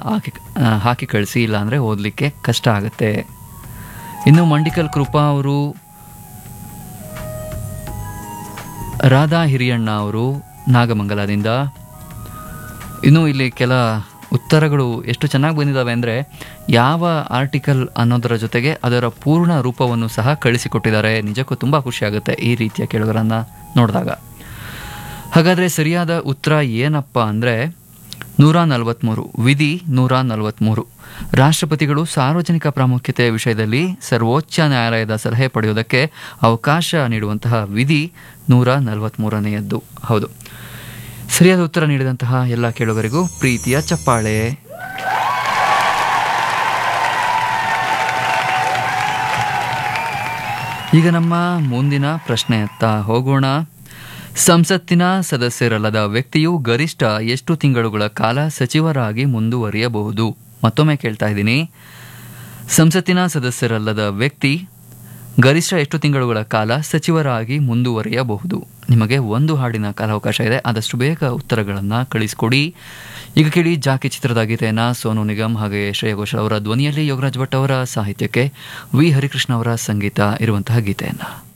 ಹಾಕಿ ಆ, ಹಾಕಿ ಕಳಿಸಿ ಇಲ್ಲಾಂದರೆ ಓದಲಿಕ್ಕೆ ಕಷ್ಟ ಆಗುತ್ತೆ ಇನ್ನು ಮಂಡಿಕಲ್ ಕೃಪಾ ಅವರು ರಾಧಾ ಹಿರಿಯಣ್ಣ ಅವರು ನಾಗಮಂಗಲದಿಂದ ಇನ್ನು ಇಲ್ಲಿ ಕೆಲ ಉತ್ತರಗಳು ಎಷ್ಟು ಚೆನ್ನಾಗಿ ಬಂದಿದ್ದಾವೆ ಅಂದರೆ ಯಾವ ಆರ್ಟಿಕಲ್ ಅನ್ನೋದರ ಜೊತೆಗೆ ಅದರ ಪೂರ್ಣ ರೂಪವನ್ನು ಸಹ ಕಳಿಸಿಕೊಟ್ಟಿದ್ದಾರೆ ನಿಜಕ್ಕೂ ತುಂಬ ಖುಷಿಯಾಗುತ್ತೆ ಈ ರೀತಿಯ ಕೇಳುಗರನ್ನು ನೋಡಿದಾಗ ಹಾಗಾದರೆ ಸರಿಯಾದ ಉತ್ತರ ಏನಪ್ಪ ಅಂದರೆ ನೂರ ನಲವತ್ತ್ಮೂರು ವಿಧಿ ನೂರ ನಲವತ್ತ್ಮೂರು ರಾಷ್ಟ್ರಪತಿಗಳು ಸಾರ್ವಜನಿಕ ಪ್ರಾಮುಖ್ಯತೆಯ ವಿಷಯದಲ್ಲಿ ಸರ್ವೋಚ್ಚ ನ್ಯಾಯಾಲಯದ ಸಲಹೆ ಪಡೆಯುವುದಕ್ಕೆ ಅವಕಾಶ ನೀಡುವಂತಹ ವಿಧಿ ನೂರ ನಲವತ್ತ್ಮೂರನೆಯದ್ದು ಹೌದು ಸರಿಯಾದ ಉತ್ತರ ನೀಡಿದಂತಹ ಎಲ್ಲ ಕೇಳುಗರಿಗೂ ಪ್ರೀತಿಯ ಚಪ್ಪಾಳೆ ಈಗ ನಮ್ಮ ಮುಂದಿನ ಪ್ರಶ್ನೆಯತ್ತ ಹೋಗೋಣ ಸಂಸತ್ತಿನ ಸದಸ್ಯರಲ್ಲದ ವ್ಯಕ್ತಿಯು ಗರಿಷ್ಠ ಎಷ್ಟು ತಿಂಗಳುಗಳ ಕಾಲ ಸಚಿವರಾಗಿ ಮುಂದುವರಿಯಬಹುದು ಮತ್ತೊಮ್ಮೆ ಕೇಳ್ತಾ ಇದ್ದೀನಿ ಸಂಸತ್ತಿನ ಸದಸ್ಯರಲ್ಲದ ವ್ಯಕ್ತಿ ಗರಿಷ್ಠ ಎಷ್ಟು ತಿಂಗಳುಗಳ ಕಾಲ ಸಚಿವರಾಗಿ ಮುಂದುವರಿಯಬಹುದು ನಿಮಗೆ ಒಂದು ಹಾಡಿನ ಕಾಲಾವಕಾಶ ಇದೆ ಆದಷ್ಟು ಬೇಗ ಉತ್ತರಗಳನ್ನು ಕಳಿಸ್ಕೊಡಿ ಈಗ ಕೇಳಿ ಜಾಕಿ ಚಿತ್ರದ ಗೀತೆಯನ್ನು ಸೋನು ನಿಗಮ್ ಹಾಗೆ ಶ್ರೇಯ ಘೋಷಾಲ್ ಅವರ ಧ್ವನಿಯಲ್ಲಿ ಯೋಗರಾಜ್ ಭಟ್ ಅವರ ಸಾಹಿತ್ಯಕ್ಕೆ ವಿ ಹರಿಕೃಷ್ಣ ಅವರ ಸಂಗೀತ ಇರುವಂತಹ ಗೀತೆಯನ್ನು